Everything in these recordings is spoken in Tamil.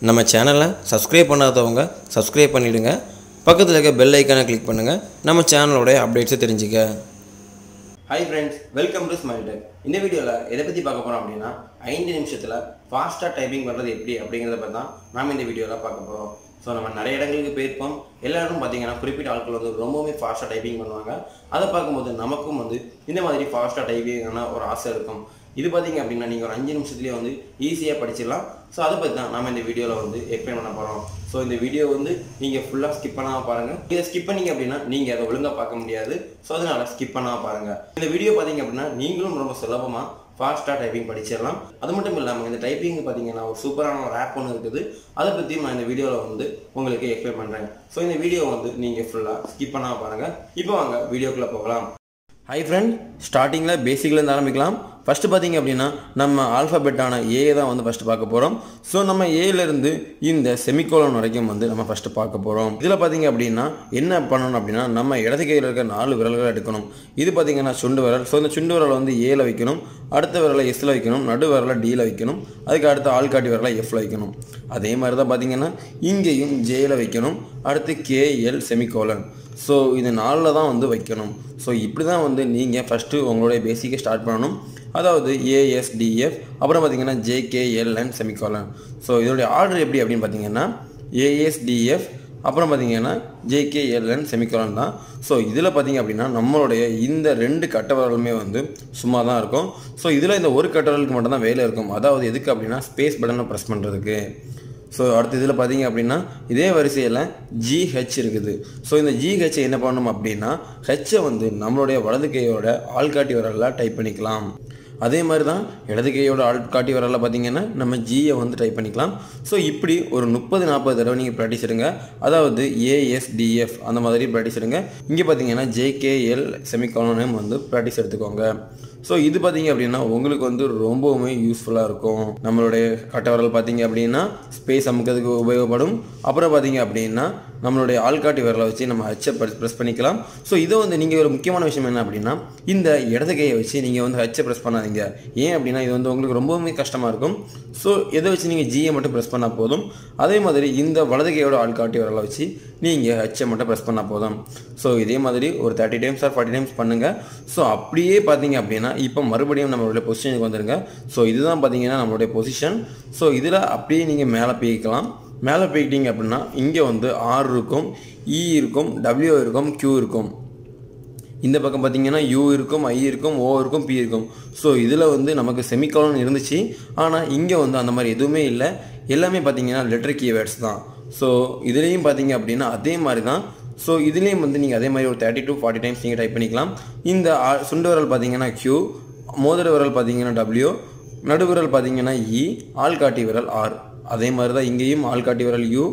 நம்ம சேனலை சப்ஸ்கிரைப் பண்ணாதவங்க சப்ஸ்கிரைப் பண்ணிவிடுங்க பக்கத்தில் இருக்க பெல் ஐக்கானை கிளிக் பண்ணுங்கள் நம்ம சேனலோடைய அப்டேட்ஸை தெரிஞ்சுக்க hi friends welcome to smile tech இந்த வீடியோவில் எதை பற்றி பார்க்க போகிறோம் அப்படின்னா ஐந்து நிமிஷத்தில் ஃபாஸ்ட்டாக டைப்பிங் பண்ணுறது எப்படி அப்படிங்கிறத பற்றி தான் நாம் இந்த வீடியோவில் பார்க்க போகிறோம் ஸோ நம்ம நிறைய இடங்களுக்கு போயிருப்போம் எல்லாரும் பார்த்தீங்கன்னா குறிப்பிட்ட ஆட்கள் வந்து ரொம்பவுமே ஃபாஸ்ட்டாக டைப்பிங் பண்ணுவாங்க அதை பார்க்கும்போது நமக்கும் வந்து இந்த மாதிரி ஃபாஸ்ட்டாக டைப்பிங்கான ஒரு ஆசை இருக்கும் இது பார்த்தீங்க அப்படின்னா நீங்கள் ஒரு அஞ்சு நிமிஷத்துலேயே வந்து ஈஸியாக படிச்சிடலாம் ஸோ அதை பற்றி தான் நம்ம இந்த வீடியோவில் வந்து எக்ஸ்பிளைன் பண்ண போகிறோம் ஸோ இந்த வீடியோ வந்து நீங்கள் ஃபுல்லாக ஸ்கிப் பண்ணாமல் பாருங்கள் இதை ஸ்கிப் பண்ணீங்க அப்படின்னா நீங்கள் அதை ஒழுங்காக பார்க்க முடியாது ஸோ அதனால் ஸ்கிப் பண்ணாமல் பாருங்கள் இந்த வீடியோ பார்த்தீங்க அப்படின்னா நீங்களும் ரொம்ப சுலபமாக ஃபாஸ்ட்டாக டைப்பிங் படிச்சிடலாம் அது மட்டும் இல்லாமல் இந்த டைப்பிங் பார்த்தீங்கன்னா ஒரு சூப்பரான ஒரு ஆப் ஒன்று இருக்குது அதை பற்றியும் நான் இந்த வீடியோவில் வந்து உங்களுக்கு எக்ஸ்பிளைன் பண்ணுறேன் ஸோ இந்த வீடியோ வந்து நீங்கள் ஃபுல்லாக ஸ்கிப் பண்ணாமல் பாருங்கள் இப்போ வாங்க வீடியோக்குள்ளே போகலாம் ஹை ஃப்ரெண்ட் ஸ்டார்டிங்கில் பேசிக்லேருந்து ஆரம்பிக்கலாம் ஃபஸ்ட்டு பார்த்தீங்க அப்படின்னா நம்ம ஆல்ஃபாபெட்டான ஏ தான் வந்து ஃபஸ்ட்டு பார்க்க போகிறோம் ஸோ நம்ம ஏலேருந்து இந்த செமிகோலன் வரைக்கும் வந்து நம்ம ஃபஸ்ட்டு பார்க்க போகிறோம் இதில் பார்த்தீங்க அப்படின்னா என்ன பண்ணணும் அப்படின்னா நம்ம இடது கையில் இருக்க நாலு விரல்களை எடுக்கணும் இது பார்த்தீங்கன்னா சுண்டு விரல் ஸோ இந்த சுண்டு விரலை வந்து ஏல வைக்கணும் அடுத்த விரலை எஸ்ல வைக்கணும் நடு விரலை டியில் வைக்கணும் அதுக்கு அடுத்த ஆள்காட்டி விரலை எஃப்ல வைக்கணும் அதே மாதிரி தான் பார்த்தீங்கன்னா இங்கேயும் ஜேல வைக்கணும் அடுத்து கேஎல் செமிகோலன் ஸோ இது நாலில் தான் வந்து வைக்கணும் ஸோ இப்படி தான் வந்து நீங்கள் ஃபஸ்ட்டு உங்களுடைய பேசிக்கை ஸ்டார்ட் பண்ணணும் அதாவது ஏஎஸ்டிஎஃப் அப்புறம் பார்த்தீங்கன்னா ஜேகேஎல்என் செமிகாலன் ஸோ இதோடைய ஆர்டர் எப்படி அப்படின்னு பார்த்தீங்கன்னா ஏஎஸ்டிஎஃப் அப்புறம் பார்த்தீங்கன்னா ஜேகேஎல்என் செமிகாலன் தான் ஸோ இதில் பார்த்தீங்க அப்படின்னா நம்மளுடைய இந்த ரெண்டு கட்டவரலுமே வந்து சும்மா தான் இருக்கும் ஸோ இதில் இந்த ஒரு கட்டவரலுக்கு மட்டும் தான் வேலை இருக்கும் அதாவது எதுக்கு அப்படின்னா ஸ்பேஸ் பட்டனை ப்ரெஸ் பண்ணுறதுக்கு ஸோ அடுத்த இதில் பார்த்தீங்க அப்படின்னா இதே வரிசையில் ஜிஹெச் இருக்குது ஸோ இந்த ஜிஹெச்சை என்ன பண்ணணும் அப்படின்னா ஹெச்சை வந்து நம்மளுடைய வலது கையோட ஆள்காட்டி விரலில் டைப் பண்ணிக்கலாம் அதே மாதிரி தான் இடது கையோட ஆள்காட்டி விரலில் பார்த்தீங்கன்னா நம்ம ஜியை வந்து டைப் பண்ணிக்கலாம் ஸோ இப்படி ஒரு முப்பது நாற்பது தடவை நீங்கள் ப்ராக்டிஸ் எடுங்க அதாவது ஏஎஸ்டிஎஃப் அந்த மாதிரி ப்ராக்டிஸ் எடுங்க இங்கே பார்த்தீங்கன்னா ஜேகேஎல் செமிகாலனையும் வந்து ப்ராக்டிஸ் எடுத்துக்கோங்க ஸோ இது பார்த்தீங்க அப்படின்னா உங்களுக்கு வந்து ரொம்பவுமே யூஸ்ஃபுல்லாக இருக்கும் நம்மளுடைய கட்டவரல் பார்த்தீங்க அப்படின்னா ஸ்பேஸ் அமுக்கிறதுக்கு உபயோகப்படும் அப்புறம் பார்த்தீங்க அப்படின்னா நம்மளுடைய ஆள்காட்டி விரலை வச்சு நம்ம ஹச்சை ப்ரெஸ் பண்ணிக்கலாம் ஸோ இதை வந்து நீங்கள் ஒரு முக்கியமான விஷயம் என்ன அப்படின்னா இந்த இடது கையை வச்சு நீங்கள் வந்து ஹச்சை ப்ரெஸ் பண்ணாதீங்க ஏன் அப்படின்னா இது வந்து உங்களுக்கு ரொம்பவுமே கஷ்டமாக இருக்கும் ஸோ இதை வச்சு நீங்கள் ஜியை மட்டும் ப்ரெஸ் பண்ணால் போதும் அதே மாதிரி இந்த வலது கையோட ஆள்காட்டி விரலை வச்சு நீங்கள் ஹச்சை மட்டும் ப்ரெஸ் பண்ணால் போதும் ஸோ இதே மாதிரி ஒரு thirty times or forty times பண்ணுங்கள் ஸோ அப்படியே பார்த்தீங்க அப்படின்னா இப்போ மறுபடியும் நம்மளுடைய பொசிஷனுக்கு வந்துருங்க ஸோ இதுதான் பார்த்தீங்கன்னா நம்மளுடைய பொசிஷன் ஸோ இதில் அப்படியே நீங்கள் மேலே போய்க்கலாம் மேலே போய்க்கிட்டீங்க அப்படின்னா இங்கே வந்து ஆர் இருக்கும் இ இருக்கும் டபிள்யூ இருக்கும் கியூ இருக்கும் இந்த பக்கம் பார்த்தீங்கன்னா யூ இருக்கும் ஐ இருக்கும் ஓ இருக்கும் பி இருக்கும் ஸோ இதில் வந்து நமக்கு செமிகாலன் இருந்துச்சு ஆனால் இங்கே வந்து அந்த மாதிரி எதுவுமே இல்லை எல்லாமே பார்த்தீங்கன்னா லெட்டர் கீவேர்ட்ஸ் தான் ஸோ இதுலேயும் பார்த்தீங்க அப்படின்னா அதே மாதிரி தான் ஸோ இதுலேயும் வந்து நீங்கள் அதே மாதிரி ஒரு தேர்ட்டி டு ஃபார்ட்டி டைம்ஸ் நீங்கள் டைப் பண்ணிக்கலாம் இந்த ஆ- சுண்டு விரல் பார்த்தீங்கன்னா கியூ மோதிர விரல் பார்த்தீங்கன்னா டபிள்யூ நடுவிரல் பார்த்தீங்கன்னா இ ஆள்காட்டி விரல் ஆர் அதே மாதிரி தான் இங்கேயும் ஆள்காட்டி விரல் யூ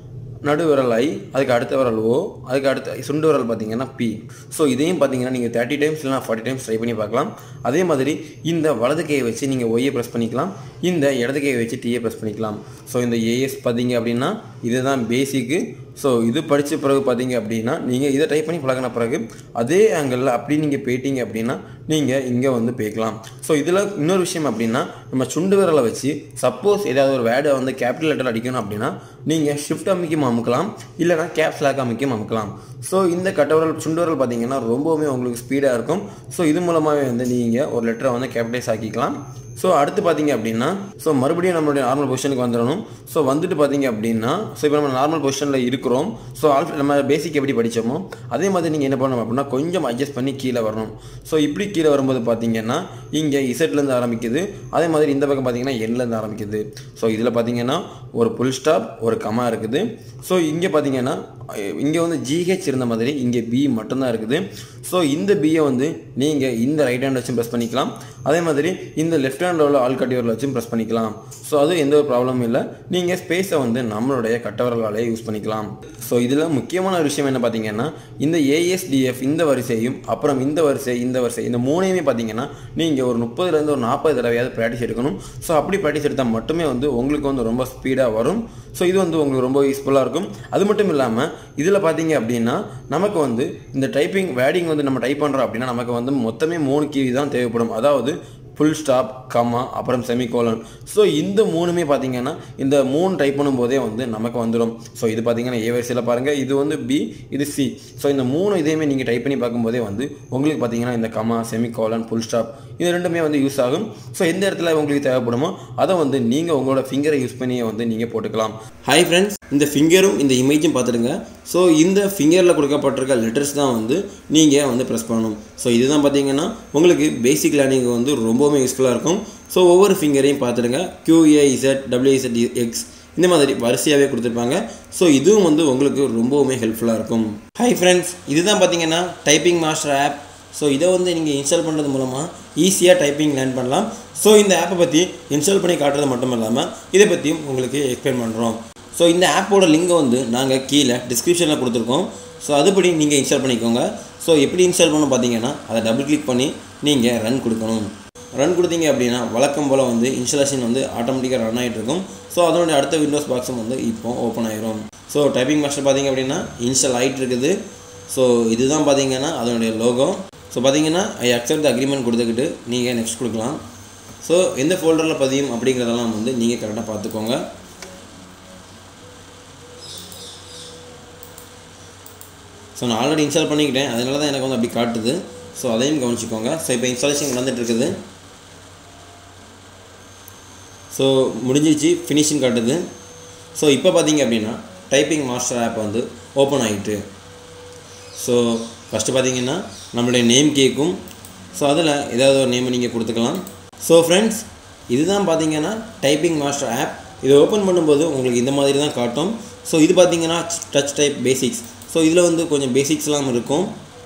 நடு விரல் ஐ அதுக்கு அடுத்த விரல் ஓ அதுக்கு அடுத்த சுண்டு விரல் பார்த்தீங்கன்னா பி ஸோ இதையும் பார்த்தீங்கன்னா நீங்கள் தேர்ட்டி டைம்ஸ் இல்லைனா ஃபார்ட்டி டைம்ஸ் ட்ரை பண்ணி பார்க்கலாம் அதே மாதிரி இந்த வலது கையை வச்சு நீங்கள் ஒய்யை ப்ரெஸ் பண்ணிக்கலாம் இந்த இடது கையை வச்சு டீயை ப்ரெஸ் பண்ணிக்கலாம் ஸோ இந்த ஏஎஸ் பார்த்தீங்க அப்படின்னா இதுதான் பேசிக்கு ஸோ இது படித்த பிறகு பார்த்தீங்க அப்படின்னா நீங்கள் இதை டைப் பண்ணி பழகின பிறகு அதே ஆங்கிளில் அப்படி நீங்கள் போயிட்டீங்க அப்படின்னா நீங்கள் இங்கே வந்து போய்க்கலாம் ஸோ இதில் இன்னொரு விஷயம் அப்படின்னா நம்ம சுண்டு விரலை வச்சு சப்போஸ் ஏதாவது ஒரு வேர்டை வந்து கேபிட்டல் லெட்டர் அடிக்கணும் அப்படின்னா நீங்கள் ஷிஃப்ட் அமைக்கும் அமுக்கலாம் இல்லைனா கேப்ஸ் லாக் அமைக்கும் அமுக்கலாம் ஸோ இந்த கட்டவரல் சுண்டு விரல் பார்த்தீங்கன்னா ரொம்பவுமே உங்களுக்கு ஸ்பீடாக இருக்கும் ஸோ இது மூலமாகவே வந்து நீங்கள் ஒரு லெட்டரை வந்து கேபிட்டலைஸ் ஆக்கிக்கலாம் ஸோ அடுத்து பார்த்தீங்க அப்படின்னா ஸோ மறுபடியும் நம்மளுடைய நார்மல் பொசிஷனுக்கு வந்துடணும் ஸோ வந்துட்டு பார்த்தீங்க அப்படின்னா ஸோ இப்போ நம்ம நார்மல் பொசிஷனில் இருக்கிறோம் ஸோ ஆல்ஃபா நம்ம பேசிக் எப்படி படித்தோமோ அதே மாதிரி நீங்கள் என்ன பண்ணணும் அப்படின்னா கொஞ்சம் அட்ஜஸ்ட் பண்ணி கீழே வரணும் ஸோ இப்படி கீழே வரும்போது பார்த்தீங்கன்னா இங்கே இசட்லேருந்து ஆரம்பிக்குது அதே மாதிரி இந்த பக்கம் பார்த்தீங்கன்னா எண்லேருந்து ஆரம்பிக்குது ஸோ இதில் பார்த்தீங்கன்னா ஒரு புல் ஸ்டாப் ஒரு கமா இருக்குது ஸோ இங்கே பார்த்தீங்கன்னா இங்கே வந்து ஜிஹெச் இருந்த மாதிரி இங்கே பி மட்டும்தான் இருக்குது ஸோ இந்த பியை வந்து நீங்கள் இந்த ரைட் ஹேண்ட் வச்சும் ப்ரெஸ் பண்ணிக்கலாம் அதே மாதிரி இந்த லெஃப்ட் ஹேண்டில் உள்ள ஆள்காட்டி விரல் வச்சும் ப்ரெஸ் பண்ணிக்கலாம் ஸோ அது எந்த ஒரு ப்ராப்ளமும் இல்லை நீங்கள் ஸ்பேஸை வந்து நம்மளுடைய கட்டவரலாலே யூஸ் பண்ணிக்கலாம் ஸோ இதில் முக்கியமான ஒரு விஷயம் என்ன பார்த்தீங்கன்னா இந்த ஏஎஸ்டிஎஃப் இந்த வரிசையும் அப்புறம் இந்த வரிசை இந்த வரிசை இந்த மூணையுமே பார்த்தீங்கன்னா நீங்கள் ஒரு முப்பதுலேருந்து ஒரு நாற்பது தடவையாவது ப்ராக்டிஸ் எடுக்கணும் ஸோ அப்படி ப்ராக்டிஸ் எடுத்தால் மட்டுமே வந்து உங்களுக்கு வந்து ரொம்ப ஸ்பீடாக வரும் ஸோ இது வந்து உங்களுக்கு ரொம்ப யூஸ்ஃபுல்லாக இருக்கும் அது மட்டும் இல்லாமல் இதில் பார்த்தீங்க அப்படின்னா நமக்கு வந்து இந்த டைப்பிங் வேடிங் வந்து நம்ம டைப் பண்ணுறோம் அப்படின்னா நமக்கு வந்து மொத்தமே மூணு கீ தான் தேவைப்படும் அதாவது ஃபுல் ஸ்டாப் கம்மா அப்புறம் செமிகோலன் ஸோ இந்த மூணுமே பார்த்தீங்கன்னா இந்த மூணு டைப் பண்ணும்போதே வந்து நமக்கு வந்துடும் ஸோ இது பார்த்தீங்கன்னா ஏ வரிசையில் பாருங்கள் இது வந்து பி இது சி ஸோ இந்த மூணு இதையுமே நீங்கள் டைப் பண்ணி பார்க்கும்போதே வந்து உங்களுக்கு பார்த்தீங்கன்னா இந்த கமா செமிகோலன் ஃபுல் ஸ்டாப் இது ரெண்டுமே வந்து யூஸ் ஆகும் ஸோ எந்த இடத்துல உங்களுக்கு தேவைப்படுமோ அதை வந்து நீங்கள் உங்களோட ஃபிங்கரை யூஸ் பண்ணி வந்து நீங்கள் போட்டுக்கலாம் ஹாய் ஃப்ரெண்ட்ஸ் இந்த ஃபிங்கரும் இந்த இமேஜும் பார்த்துடுங்க ஸோ இந்த ஃபிங்கரில் கொடுக்கப்பட்டிருக்க லெட்டர்ஸ் தான் வந்து நீங்கள் வந்து ப்ரெஸ் பண்ணணும் ஸோ இதுதான் பார்த்தீங்கன்னா உங்களுக்கு பேசிக் லேர்னிங் வந்து ரொம்பவுமே யூஸ்ஃபுல்லாக இருக்கும் ஸோ ஒவ்வொரு ஃபிங்கரையும் பார்த்துடுங்க QAZ WZ எக்ஸ் இந்த மாதிரி வரிசையாகவே கொடுத்துருப்பாங்க ஸோ இதுவும் வந்து உங்களுக்கு ரொம்பவுமே ஹெல்ப்ஃபுல்லாக இருக்கும் ஹாய் ஃப்ரெண்ட்ஸ் இதுதான் பார்த்தீங்கன்னா டைப்பிங் மாஸ்டர் ஆப் ஸோ இதை வந்து நீங்கள் இன்ஸ்டால் பண்ணுறது மூலமாக ஈஸியாக டைப்பிங் லேர்ன் பண்ணலாம் ஸோ இந்த ஆப்பை பற்றி இன்ஸ்டால் பண்ணி காட்டுறது மட்டும் இல்லாமல் இதை பற்றியும் உங்களுக்கு எக்ஸ்பிளைன் பண்ணுறோம் ஸோ இந்த ஆப்போட லிங்கை வந்து நாங்கள் கீழே டிஸ்கிரிப்ஷனில் கொடுத்துருக்கோம் ஸோ அதுபடி நீங்கள் இன்ஸ்டால் பண்ணிக்கோங்க ஸோ எப்படி இன்ஸ்டால் பண்ணணும் பார்த்தீங்கன்னா அதை டபுள் கிளிக் பண்ணி நீங்கள் ரன் கொடுக்கணும் ரன் கொடுத்தீங்க அப்படின்னா வழக்கம் போல் வந்து இன்ஸ்டாலேஷன் வந்து ஆட்டோமேட்டிக்காக ரன் ஆகிட்டு இருக்கும் ஸோ அதனுடைய அடுத்த விண்டோஸ் பாக்ஸும் வந்து இப்போ ஓப்பன் ஆயிரும் ஸோ டைப்பிங் மாஸ்டர் பார்த்தீங்க அப்படின்னா இன்ஸ்டால் ஆகிட்டு இருக்குது ஸோ இதுதான் பார்த்தீங்கன்னா அதனுடைய லோகோ ஸோ பார்த்தீங்கன்னா ஐ அக்செப்ட் அக்ரிமெண்ட் கொடுத்துக்கிட்டு நீங்கள் நெக்ஸ்ட் கொடுக்கலாம் ஸோ எந்த ஃபோல்டரில் பதியும் அப்படிங்கிறதெல்லாம் வந்து நீங்கள் கரெக்டாக பார்த்துக்கோங்க ஸோ நான் ஆல்ரெடி இன்ஸ்டால் பண்ணிக்கிட்டேன் அதனால தான் எனக்கு வந்து அப்படி காட்டுது ஸோ அதையும் கவனிச்சுக்கோங்க ஸோ இப்போ இன்ஸ்டாலேஷன் நடந்துட்டு இருக்குது ஸோ முடிஞ்சிச்சு ஃபினிஷிங் காட்டுது ஸோ இப்போ பார்த்தீங்க அப்படின்னா டைப்பிங் மாஸ்டர் ஆப் வந்து ஓப்பன் ஆகிட்டு ஸோ ஃபஸ்ட்டு பார்த்தீங்கன்னா நம்மளுடைய நேம் கேட்கும் ஸோ அதில் ஏதாவது ஒரு நேமை நீங்கள் கொடுத்துக்கலாம் ஸோ ஃப்ரெண்ட்ஸ் இதுதான் பார்த்தீங்கன்னா டைப்பிங் மாஸ்டர் ஆப் இதை ஓப்பன் பண்ணும்போது உங்களுக்கு இந்த மாதிரி தான் காட்டும் ஸோ இது பார்த்தீங்கன்னா டச் டைப் பேசிக்ஸ் ஸோ இதில் வந்து கொஞ்சம் பேசிக்ஸ்லாம் இருக்கும்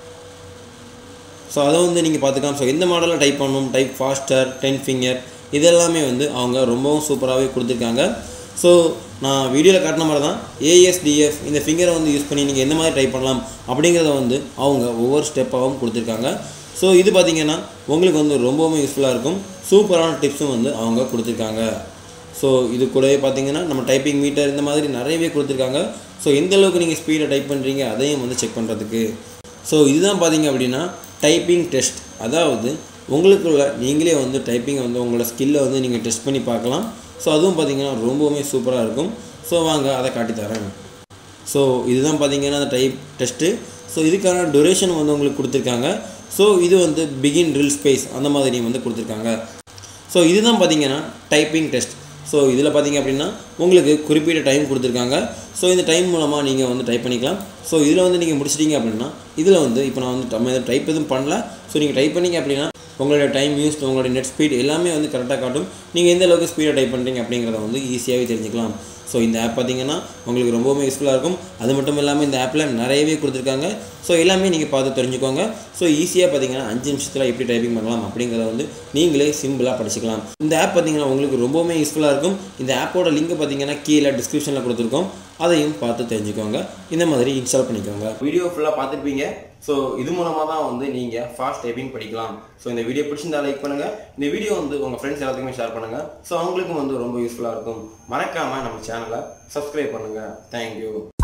ஸோ அதை வந்து நீங்கள் பார்த்துக்கலாம் ஸோ எந்த மாடலில் டைப் பண்ணணும் டைப் ஃபாஸ்டர் டென் ஃபிங்கர் இதெல்லாமே வந்து அவங்க ரொம்பவும் சூப்பராகவே கொடுத்துருக்காங்க ஸோ நான் வீடியோவில் காட்டின மாதிரி தான் ஏஎஸ்டிஎஃப் இந்த ஃபிங்கரை வந்து யூஸ் பண்ணி நீங்கள் எந்த மாதிரி டைப் பண்ணலாம் அப்படிங்கிறத வந்து அவங்க ஒவ்வொரு ஸ்டெப்பாகவும் கொடுத்துருக்காங்க ஸோ இது பார்த்திங்கன்னா உங்களுக்கு வந்து ரொம்பவுமே யூஸ்ஃபுல்லாக இருக்கும் சூப்பரான டிப்ஸும் வந்து அவங்க கொடுத்துருக்காங்க ஸோ இது கூடவே பார்த்தீங்கன்னா நம்ம டைப்பிங் மீட்டர் இந்த மாதிரி நிறையவே கொடுத்துருக்காங்க ஸோ எந்த அளவுக்கு நீங்கள் ஸ்பீடை டைப் பண்ணுறீங்க அதையும் வந்து செக் பண்ணுறதுக்கு ஸோ இதுதான் பார்த்தீங்க அப்படின்னா டைப்பிங் டெஸ்ட் அதாவது உங்களுக்குள்ள நீங்களே வந்து டைப்பிங்கை வந்து உங்களோட ஸ்கில்லை வந்து நீங்கள் டெஸ்ட் பண்ணி பார்க்கலாம் ஸோ அதுவும் பார்த்தீங்கன்னா ரொம்பவுமே சூப்பராக இருக்கும் ஸோ வாங்க அதை காட்டித்தரேன் ஸோ இதுதான் பார்த்தீங்கன்னா அந்த டைப் டெஸ்ட்டு ஸோ இதுக்கான டூரேஷன் வந்து உங்களுக்கு கொடுத்துருக்காங்க ஸோ இது வந்து பிகின் ரில் ஸ்பேஸ் அந்த மாதிரி வந்து கொடுத்துருக்காங்க ஸோ இதுதான் பார்த்தீங்கன்னா டைப்பிங் டெஸ்ட் ஸோ இதில் பார்த்தீங்க அப்படின்னா உங்களுக்கு குறிப்பிட்ட டைம் கொடுத்துருக்காங்க ஸோ இந்த டைம் மூலமாக நீங்கள் வந்து டைப் பண்ணிக்கலாம் ஸோ இதில் வந்து நீங்கள் முடிச்சிட்டீங்க அப்படின்னா இதில் வந்து இப்போ நான் வந்து நம்ம டைப் எதுவும் பண்ணல ஸோ நீங்கள் டைப் பண்ணீங்க அப்படின்னா உங்களுடைய டைம் யூஸ் உங்களுடைய நெட் ஸ்பீட் எல்லாமே வந்து கரெக்டாக காட்டும் நீங்கள் எந்த அளவுக்கு ஸ்பீடாக டைப் பண்ணுறீங்க அப்படிங்கிறத வந்து ஈஸியாகவே தெரிஞ்சுக்கலாம் ஸோ இந்த ஆப் பார்த்தீங்கன்னா உங்களுக்கு ரொம்பவுமே யூஸ்ஃபுல்லாக இருக்கும் அது மட்டும் இல்லாமல் இந்த ஆப்பில் நிறையவே கொடுத்துருக்காங்க ஸோ எல்லாமே நீங்கள் பார்த்து தெரிஞ்சுக்கோங்க ஸோ ஈஸியாக பார்த்தீங்கன்னா அஞ்சு நிமிஷத்தில் எப்படி டைப்பிங் பண்ணலாம் அப்படிங்கிறத வந்து நீங்களே சிம்பிளாக படிச்சுக்கலாம் இந்த ஆப் பார்த்தீங்கன்னா உங்களுக்கு ரொம்பவுமே யூஸ்ஃபுல்லாக இருக்கும் இந்த ஆப்போட லிங்க் பார்த்தீங்கன்னா கீழே டிஸ்கிரிப்ஷனில் கொடுத்துருக்கோம் அதையும் பார்த்து தெரிஞ்சுக்கோங்க இந்த மாதிரி இன்ஸ்டால் பண்ணிக்கோங்க வீடியோ ஃபுல்லாக பார்த்துருப்பீங்க ஸோ இது மூலமாக தான் வந்து நீங்கள் ஃபாஸ்ட் டைப்பிங் படிக்கலாம் ஸோ இந்த வீடியோ பிடிச்சிருந்தா லைக் பண்ணுங்கள் இந்த வீடியோ வந்து உங்கள் ஃப்ரெண்ட்ஸ் எல்லாத்துக்குமே ஷேர் பண்ணுங்கள் ஸோ அவங்களுக்கும் வந்து ரொம்ப யூஸ்ஃபுல்லாக இருக்கும் மறக்காமல் நம்ம சேனலை சப்ஸ்கிரைப் பண்ணுங்கள் தேங்க்யூ